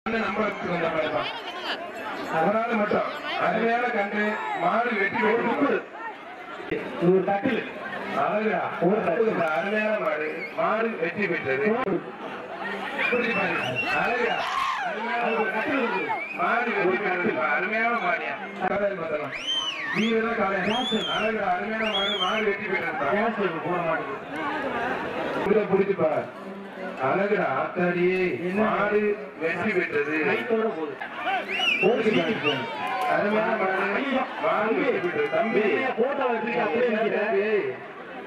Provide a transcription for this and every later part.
நம்பருக்கு வந்த மாதிரி அதனால மட்டும் அருமையான கண்டு மாடு வெட்டி வெட்டி ஒரு தட்டில் அழகா ஒரு அற்புதம். அருமையான மாடு மாடு வெற்றி பெற்றது புரிஞ்சு பாருங்க. அழகா அருமையான ஒரு கட்டில் இருக்கு. மாடு வெற்றி பெற்றது அருமையான மாடியா காலையில் பார்த்தலாம் வீரதான் காலையில் அழகா அருமையான மாடு மாடு வெற்றி பெற்றது கேஸ் போட மாட்டேங்குது இதை புடிச்சுப்பா அழகுடா ஆத்தாடியே மாடு வெற்றி பெற்றது கைத்தோட போகுது ஒரு சீட்டு போகுது அருமையான மாடு மாடு வெற்றி பெற்றது தம்பி போட்டோ வச்சிருக்க அப்படியே நிக்கிறேன் தம்பி.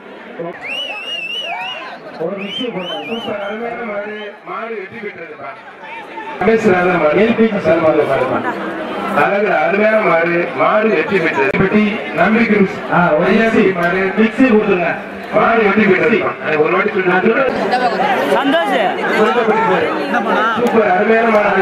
ஒரு மிக்சி போடுறாங்க சூப்பர் அருமையான மாடு மாடு வெற்றி பெற்றதுப்பா ரமேஷ்நாத மாடு LPG சர்மாத மாடுப்பா அழகுடா அருமையான மாடு மாடு வெற்றி பெற்றது பெட்டி நம்பிக்கை ஆ, ஒரு ஐயாசி மிக்ஸி. மாடு மிக்சி கொடுத்துருங்க மாடு வெற்றி பெற்றதுப்பா அது ஒரு வாட்டி சொல்லி சந்தோஷ் சூப்பர் அருமையான மாடு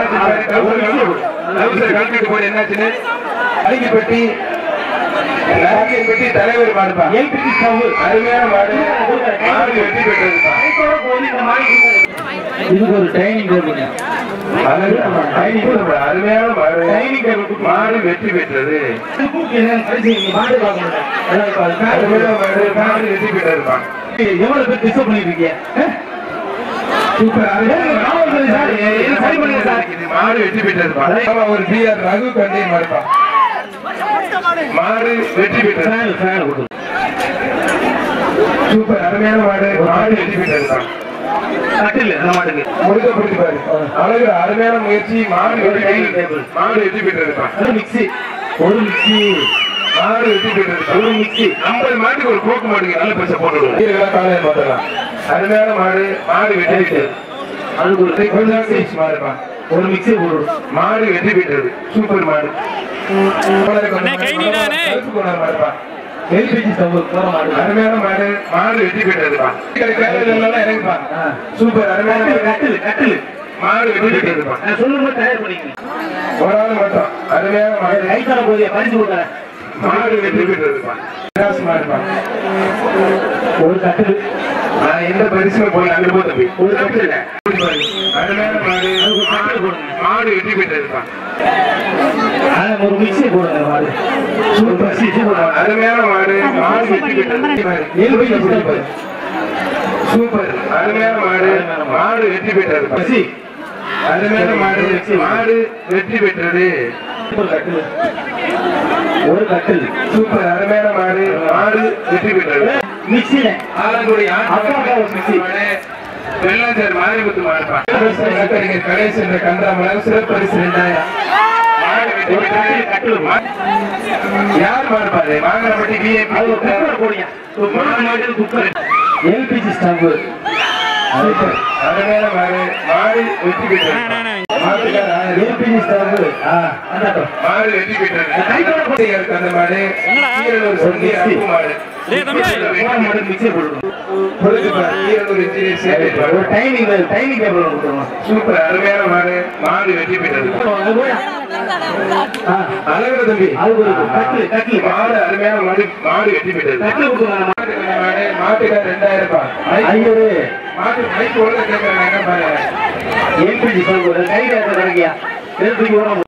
கலக்கிட்டு போய் என்னாச்சுன்னு அழகி பெட்டி நாயகி பெட்டி தலைவர் மாடுப்பா எல்பிஜி ஸ்டவ் அருமையான மாடு மாடு வெற்றி பெற்றதுப்பா கைத்தோட போகுது இந்த மாதிரி இதுக்கு ஒரு டைனிங் டேபிள் அழகு டைனிங் டேபிள் அருமையான மாடு டைனிங் டேபிள் மாடு வெற்றி பெற்றது மாடு பார்க்கணும் அருமையான மாடு மாடு வெற்றி பெற்றதுப்பா எவ்வளவு பேர் டிஸ்டர்ப் பண்ணிட்டு இருக்கீங்க சூப்பர் அருமையான நாவல் சார், இது சரி பண்ணுங்க சார். இது மாடு வெற்றி பெற்றதுப்பா ஆமா, ஒரு பி ஆர் ரகு கண்டி மாடுப்பா மாடு வெற்றி பெற்றது ஃபேன் ஃபேன் கொடுத்து சூப்பர் அருமையான மாடு மாடு வெற்றி பெற்றதுப்பா கட்டில் அந்த மாட்டுக்கு முடிக்கப்படுத்தி பாரு அழகு அருமையான முயற்சி மாடு வெற்றி பெற்றது மாடு வெற்றி பெற்றதுப்பா ஒரு மிக்சி ஒரு மிக்சி மாடு வெற்றி பெற்றது ஒரு மிக்சி ஐம்பது மாட்டுக்கு ஒரு கோக்கு மாட்டுக்கு நல்ல பைசா போட்டு விடுவோம் காலையில் பார்த்தலாம் அருமையான மாடு மாடு வெற்றி பெற்றது அதுக்கு ஒரு கொஞ்சம் சைஸ் மாடுப்பா ஒரு மிக்சி போடுறோம் மாடு வெற்றி பெற்றது சூப்பர் மாடு கை நீடானே. கருப்பு கோணர் மாடுப்பா எல்பிஜி ஸ்டவ் போற மாடு அருமையான மாடு மாடு வெற்றி பெற்றதுப்பா கேரளா இறங்குப்பா ஆ. சூப்பர் அருமையான மாடு. கட்டில் கட்டில் மாடு வெற்றி பெற்றதுப்பா நான் சொல்லும்போது தயார் பண்ணிக்கங்க ஒரு ஆள் மட்டும் அருமையான மாடு கைத்தர போதிய பரிசு கொடுக்குறேன் மாடு வெற்றி பெற்றதுப்பா விலாஸ் மாடுப்பா ஒரு கட்டில் நான் எந்த பரிசுமே போய் அங்க போ தம்பி ஒரு கட்டில் அருமையான மாடு மாடு மாடு வெற்றி பெற்றதுப்பா ஆனா ஒரு மிக்சி போடுங்க மாடு சூப்பர் மிக்சி சூப்பர் மாடு அருமையான மாடு மாடு வெற்றி பெற்றது எல்பிஜி ஸ்டவ் சூப்பர் அருமையான மாடு மாடு வெற்றி பெற்றது மிக்சி அருமையான மாடு மாடு வெற்றி பெற்றது ஒரு கட்டில் ஒரு கட்டில் சூப்பர் அருமையான மாடு மாடு வெற்றி பெற்றது மிக்சியில ஆலங்குடி அப்பா ஒரு மிக்சி. வெள்ளாஞ்சர் மாரிமுத்து மாடுப்பா கட்டறிஞர் கணேஷ் என்ற கன்றாமலர் சிறப்பரிசு ரெண்டாயிரம் மாடு வெற்றி ஒரு பெற்றது. கட்டில் கட்டில் மா- யார் மாடுப்பாரு மாங்கனப்பட்டி விஐபி அது ஒரு குக்கர் போடுங்க மாடு குக்கர் எல்பிஜி ஸ்டவ் சூப்பர் அருமையான மாடு மாடு வெற்றி பெற்றது மாட்டுக்கார ஆயிரம். எல்பிஜி ஸ்டவ் ஆ அந்தாட்டம் மாடு வெற்றி பெற்றது இருக்கு அந்த மாடு ஈரலூர் சொல்லி அப்பு மாடு டேய் தம்பி. போன மாடு மிக்சி போடுறோம் பொழுது பாரு, ஈரலூர் இன்ஜினியர் சேவை ஒரு டைனிங் டைனிங் டேபிள் கொடுத்துருவோம் சூப்பர் அருமையான மாடு மாடு வெற்றி பெற்றது ஆ அழகுல தம்பி அது ஒரு கட்டில் கட்டில் மாடு அருமையான மாடு மாடு வெற்றி பெற்றது கட்டில் கொடுத்துருவாங்க மாட்டுக்கார மாடு மாட்டுக்கார ரெண்டாயிரம் ரூபாய் ஐயரு மாட்டு மைக் ஒழுங்கு கேட்கறாங்க என்ன பாருங்க எல்பிஜி ஸ்டவ் கை கிடைக்கியா எல்பிஜி